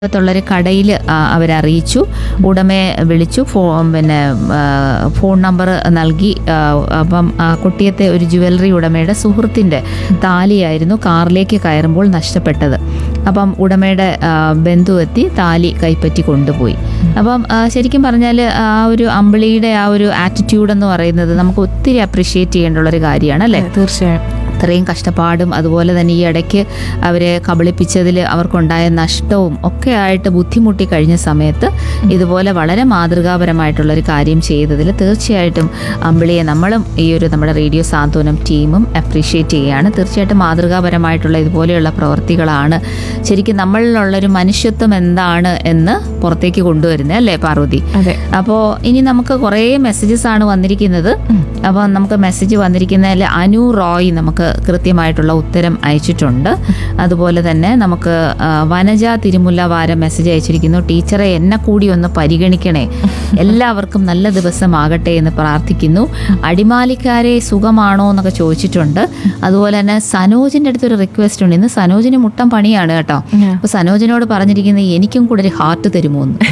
ത്തുള്ളൊരു കടയിൽ അവരറിയിച്ചു ഉടമയെ വിളിച്ചു ഫോ പിന്നെ ആ, ഫോൺ നമ്പർ നൽകി ആ, അപ്പം ആ കുട്ടിയത്തെ ഒരു ജുവലറി ഉടമയുടെ സുഹൃത്തിൻ്റെ താലിയായിരുന്നു കാറിലേക്ക് കയറുമ്പോൾ നഷ്ടപ്പെട്ടത് അപ്പം ഉടമയുടെ ആ, ബന്ധു എത്തി താലി കൈപ്പറ്റി കൊണ്ടുപോയി അപ്പം ആ, ശരിക്കും പറഞ്ഞാൽ ആ ഒരു അമ്പിളിയുടെ ആ ഒരു ആറ്റിറ്റ്യൂഡ് എന്ന് പറയുന്നത് നമുക്ക് ഒത്തിരി അപ്രിഷ്യേറ്റ് ചെയ്യേണ്ടുള്ളൊരു കാര്യമാണ് അല്ലേ തീർച്ചയായും അത്രയും കഷ്ടപ്പാടും അതുപോലെ തന്നെ ഈ ഇടയ്ക്ക് അവരെ കബളിപ്പിച്ചതിൽ അവർക്കുണ്ടായ നഷ്ടവും ഒക്കെ ആയിട്ട് ബുദ്ധിമുട്ടി കഴിഞ്ഞ സമയത്ത് ഇതുപോലെ വളരെ മാതൃകാപരമായിട്ടുള്ള ഒരു കാര്യം ചെയ്തതിൽ തീർച്ചയായിട്ടും അമ്പിളിയെ നമ്മളും ഈ ഒരു നമ്മുടെ റേഡിയോ സാന്ത്വനം ടീമും അപ്രീഷിയേറ്റ് ചെയ്യുകയാണ് തീർച്ചയായിട്ടും മാതൃകാപരമായിട്ടുള്ള ഇതുപോലെയുള്ള പ്രവർത്തികളാണ് ശരിക്കും നമ്മളിലുള്ളൊരു മനുഷ്യത്വം എന്താണ് എന്ന് പുറത്തേക്ക് കൊണ്ടുവരുന്നത് അല്ലേ പാർവതി അതെ അപ്പോൾ ഇനി നമുക്ക് കുറേ മെസ്സേജസ് ആണ് വന്നിരിക്കുന്നത് അപ്പോൾ നമുക്ക് മെസ്സേജ് വന്നിരിക്കുന്നതിൽ അനു റോയ് നമുക്ക് കൃത്യമായിട്ടുള്ള ഉത്തരം അയച്ചിട്ടുണ്ട് അതുപോലെ തന്നെ നമുക്ക് ആ, വനജ തിരുമുല്ല വാരം മെസ്സേജ് അയച്ചിരിക്കുന്നു ടീച്ചറെ എന്നെ കൂടി ഒന്ന് പരിഗണിക്കണേ എല്ലാവർക്കും നല്ല ദിവസമാകട്ടെ എന്ന് പ്രാർത്ഥിക്കുന്നു അടിമാലിക്കാരെ സുഖമാണോ എന്നൊക്കെ ചോദിച്ചിട്ടുണ്ട് അതുപോലെ തന്നെ സനോജിൻ്റെ അടുത്തൊരു റിക്വസ്റ്റ് ഉണ്ട് ഇന്ന് സനോജിന് മുട്ടം പണിയാണ് കേട്ടോ Yeah. അപ്പോൾ സനോജിനോട് പറഞ്ഞിരിക്കുന്നത് എനിക്കും കൂടെ ഒരു ഹാർട്ട് തരുമോ എന്ന്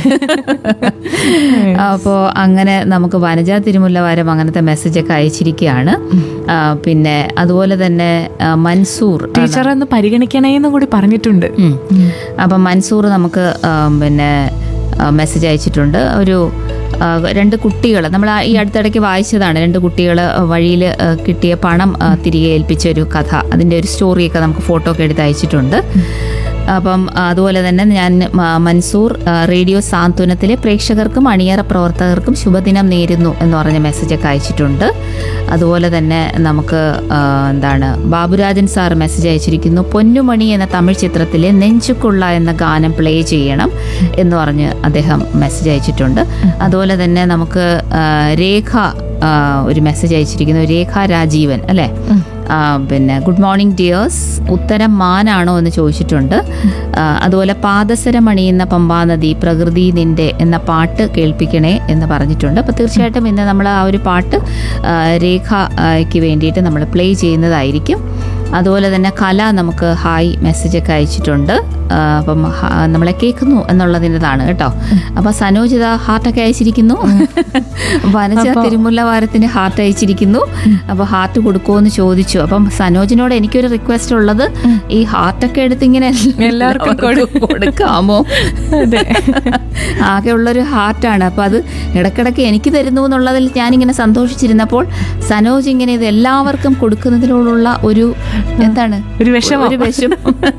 അപ്പോൾ അങ്ങനെ നമുക്ക് വനജ തിരുമുല്ല വാരം അങ്ങനത്തെ മെസ്സേജൊക്കെ അയച്ചിരിക്കുകയാണ് ആ, പിന്നെ അതുപോലെ തന്നെ ആ, മൻസൂർ ടീച്ചർ ഒന്ന് പരിഗണിക്കണേന്നും കൂടി പറഞ്ഞിട്ടുണ്ട് ഉം. അപ്പം മൻസൂർ നമുക്ക് ആ, പിന്നെ മെസ്സേജ് അയച്ചിട്ടുണ്ട് ഒരു ആ, രണ്ട് കുട്ടികൾ നമ്മൾ ഈ അടുത്തിടയ്ക്ക് വായിച്ചതാണ് രണ്ട് കുട്ടികൾ വഴിയിൽ കിട്ടിയ പണം ആ, തിരികെ ഏൽപ്പിച്ച ഒരു കഥ അതിൻ്റെ ഒരു സ്റ്റോറിയൊക്കെ നമുക്ക് ഫോട്ടോ ഒക്കെ എടുത്ത് അയച്ചിട്ടുണ്ട് അപ്പം അതുപോലെ തന്നെ ഞാൻ മ- മൻസൂർ ആ, റേഡിയോ സാന്ത്വനത്തിലെ പ്രേക്ഷകർക്കും അണിയറ പ്രവർത്തകർക്കും ശുഭദിനം നേരുന്നു എന്ന് പറഞ്ഞ മെസ്സേജൊക്കെ അയച്ചിട്ടുണ്ട് അതുപോലെ തന്നെ നമുക്ക് ആ, എന്താണ് ബാബുരാജൻ സാർ മെസ്സേജ് അയച്ചിരിക്കുന്നു പൊന്നുമണി എന്ന തമിഴ് ചിത്രത്തിലെ നെഞ്ചുക്കുള്ള എന്ന ഗാനം പ്ലേ ചെയ്യണം എന്ന് പറഞ്ഞ് അദ്ദേഹം മെസ്സേജ് അയച്ചിട്ടുണ്ട് അതുപോലെ തന്നെ നമുക്ക് ആ, രേഖ ആ, ഒരു മെസ്സേജ് അയച്ചിരിക്കുന്നു രേഖ രാജീവൻ അല്ലേ ആ, പിന്നെ ഗുഡ് മോർണിംഗ് ഡിയേഴ്സ് ഉത്തരം മാനാണോ എന്ന് ചോദിച്ചിട്ടുണ്ട് ആ, അതുപോലെ പാദസരമണിയുന്ന പമ്പാനദി പ്രകൃതി നിന്റെ എന്ന പാട്ട് കേൾപ്പിക്കണേ എന്ന് പറഞ്ഞിട്ടുണ്ട് അപ്പോൾ തീർച്ചയായിട്ടും ഇന്ന് നമ്മൾ ആ ഒരു പാട്ട് ആ, രേഖയ്ക്ക് വേണ്ടിയിട്ട് നമ്മൾ പ്ലേ ചെയ്യുന്നതായിരിക്കും അതുപോലെ തന്നെ കല നമുക്ക് ഹായ് മെസ്സേജൊക്കെ അയച്ചിട്ടുണ്ട് ആ, അപ്പം ഹ- നമ്മളെ കേൾക്കുന്നു എന്നുള്ളതിൻ്റെതാണ് കേട്ടോ അപ്പം സനോജിത ഹാർട്ടൊക്കെ അയച്ചിരിക്കുന്നു വനജ തിരുമുല്ല വാരത്തിന് ഹാർട്ട് അയച്ചിരിക്കുന്നു അപ്പോൾ ഹാർട്ട് കൊടുക്കുമോ എന്ന് ചോദിച്ചു അപ്പം സനോജിനോട് എനിക്കൊരു റിക്വസ്റ്റ് ഉള്ളത് ഈ ഹാർട്ടൊക്കെ എടുത്ത് ഇങ്ങനെ എല്ലാവർക്കും എല്ലാവർക്കും കൊടുക്കാമോ അതെ ആകെ ഉള്ളൊരു ഹാർട്ടാണ് അപ്പോൾ അത് ഇടക്കിടക്ക് എനിക്ക് തരുന്നു എന്നുള്ളതിൽ ഞാനിങ്ങനെ സന്തോഷിച്ചിരുന്നപ്പോൾ സനോജ് ഇങ്ങനെ ഇത് എല്ലാവർക്കും കൊടുക്കുന്നതിനോടുള്ള ഒരു എന്താണ് ഒരു വിഷമം. ഒരു വിഷം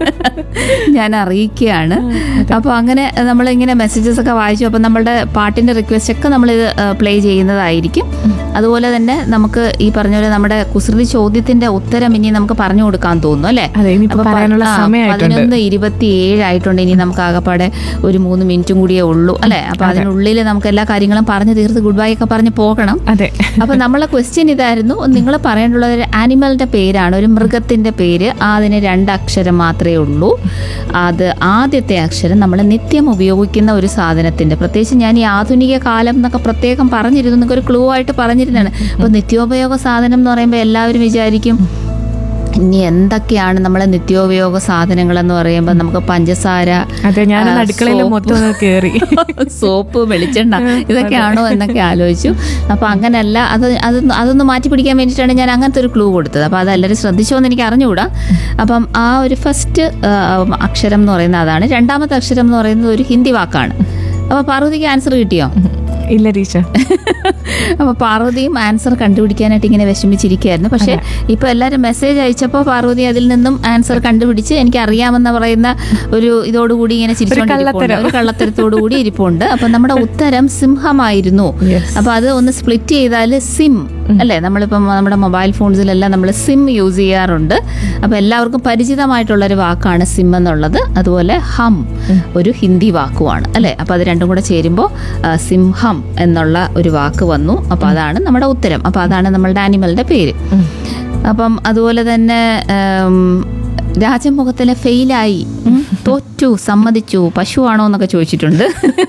ഞാൻ അറിയിക്കുകയാണ് അപ്പോൾ അങ്ങനെ നമ്മളിങ്ങനെ മെസ്സേജസ് ഒക്കെ വായിച്ചു അപ്പോൾ നമ്മളുടെ പാട്ടിൻ്റെ റിക്വസ്റ്റ് ഒക്കെ നമ്മളിത് പ്ലേ ചെയ്യുന്നതായിരിക്കും അതുപോലെ തന്നെ നമുക്ക് ഈ പറഞ്ഞ പോലെ നമ്മുടെ കുസൃതി ചോദ്യത്തിന്റെ ഉത്തരം ഇനി നമുക്ക് പറഞ്ഞു കൊടുക്കാൻ തോന്നുന്നു അല്ലേ അതെ ഇനിയിപ്പോ അപ്പൊ പ- പറയാനുള്ള ആ, സമയമായിട്ടുണ്ട് പതിനൊന്ന് ഇരുപത്തിയേഴ് ആയിട്ടുണ്ട് ഇനി നമുക്ക് ആകപ്പാടെ ഒരു മൂന്ന് മിനിറ്റും കൂടിയേ ഉള്ളൂ അല്ലെ അപ്പൊ അതിനുള്ളിൽ നമുക്ക് എല്ലാ കാര്യങ്ങളും പറഞ്ഞു തീർത്ത് ഗുഡ് ബൈ ഒക്കെ പറഞ്ഞ് പോകണം അതെ അപ്പൊ നമ്മളെ ക്വസ്റ്റ്യൻ ഇതായിരുന്നു നിങ്ങൾ പറയേണ്ടുള്ള ഒരു ആനിമലിന്റെ പേരാണ് ഒരു മൃഗത്തിന്റെ പേര് അതിന് രണ്ട് അക്ഷരം മാത്രമേ ഉള്ളൂ അത് ആദ്യത്തെ അക്ഷരം നമ്മൾ നിത്യം ഉപയോഗിക്കുന്ന ഒരു സാധനത്തിന്റെ പ്രത്യേകിച്ച് ഞാൻ ഈ ആധുനിക കാലം എന്നൊക്കെ പ്രത്യേകം പറഞ്ഞിരുന്നു നിങ്ങൾക്ക് ഒരു ക്ലൂ ആയിട്ട് പറഞ്ഞിരുന്നതാണ് അപ്പൊ നിത്യോപയോഗ സാധനം എന്ന് പറയുമ്പോൾ എല്ലാവരും വിചാരിക്കും ഇനി എന്തൊക്കെയാണ് നമ്മളെ നിത്യോപയോഗ സാധനങ്ങൾ എന്ന് പറയുമ്പോൾ നമുക്ക് പഞ്ചസാര അതെ ഞാൻ ആ, അടുക്കളയിൽ സോപ്പ്. മൊത്തം ഒന്ന് കേറി സോപ്പ് വെളിച്ചെണ്ണ ഇതൊക്കെയാണോ എന്നൊക്കെ ആലോചിച്ചു അപ്പോൾ അങ്ങനെയല്ല അത് അതൊന്ന് അതൊന്ന് മാറ്റി പിടിക്കാൻ വേണ്ടിയിട്ടാണ് ഞാൻ അങ്ങനത്തെ ഒരു ക്ലൂ കൊടുത്തത് അപ്പോൾ അതെല്ലാവരും ശ്രദ്ധിച്ചോ എന്ന് എനിക്ക് അറിഞ്ഞുകൂടാ അപ്പം ആ ഒരു ഫസ്റ്റ് അക്ഷരം എന്ന് പറയുന്നത് അതാണ് രണ്ടാമത്തെ അക്ഷരം എന്ന് പറയുന്നത് ഒരു ഹിന്ദി വാക്കാണ് അപ്പോൾ പാർവതിക്ക് ആൻസർ കിട്ടിയോ ഇല്ല ടീച്ചർ അപ്പോൾ പാർവതിയും ആൻസർ കണ്ടുപിടിക്കാനായിട്ട് ഇങ്ങനെ വിഷമിച്ചിരിക്കുകയായിരുന്നു പക്ഷേ ഇപ്പോൾ എല്ലാവരും മെസ്സേജ് അയച്ചപ്പോൾ പാർവതി അതിൽ നിന്നും ആൻസർ കണ്ടുപിടിച്ച് എനിക്ക് അറിയാമെന്ന് പറയുന്ന ഒരു ഇതോടുകൂടി ഇങ്ങനെ ചിരിച്ചുകൊണ്ടിരിപ്പുണ്ട് കള്ളത്തരം. ഒരു കള്ളത്തരത്തോടു കൂടി ഇരിപ്പുണ്ട് അപ്പം നമ്മുടെ ഉത്തരം സിംഹമായിരുന്നു Yes. അപ്പോൾ അത് ഒന്ന് സ്പ്ലിറ്റ് ചെയ്താൽ സിം അല്ലേ നമ്മളിപ്പം നമ്മുടെ മൊബൈൽ ഫോൺസിലെല്ലാം നമ്മൾ സിം യൂസ് ചെയ്യാറുണ്ട് അപ്പോൾ എല്ലാവർക്കും പരിചിതമായിട്ടുള്ള ഒരു വാക്കാണ് സിം എന്നുള്ളത് അതുപോലെ ഹം ഒരു ഹിന്ദി വാക്കുമാണ് അല്ലേ അപ്പോൾ അത് രണ്ടും കൂടെ ചേരുമ്പോൾ ആ, സിംഹം എന്നുള്ള ഒരു വാക്ക് വന്നു അപ്പോൾ അതാണ് നമ്മുടെ ഉത്തരം അപ്പോൾ അതാണ് നമ്മളുടെ ആനിമലിൻ്റെ പേര് അപ്പം അതുപോലെ തന്നെ ഉം, രാജമുഖത്തിലെ ഫെയിലായി ഉം, തോറ്റു സമ്മതിച്ചു പശുവാണോ എന്നൊക്കെ ചോദിച്ചിട്ടുണ്ട്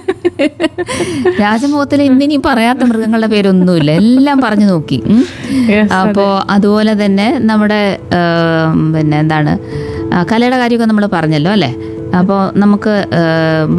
രാജമുഖത്തിൽ ഇന്നിനി പറയാത്ത മൃഗങ്ങളുടെ പേരൊന്നുമില്ല എല്ലാം പറഞ്ഞു നോക്കി ഉം. Yes, അപ്പോൾ അതുപോലെ തന്നെ നമ്മുടെ ഉം, പിന്നെ എന്താണ് ആ, കലയുടെ കാര്യമൊക്കെ നമ്മൾ പറഞ്ഞല്ലോ അല്ലേ അപ്പോൾ നമുക്ക്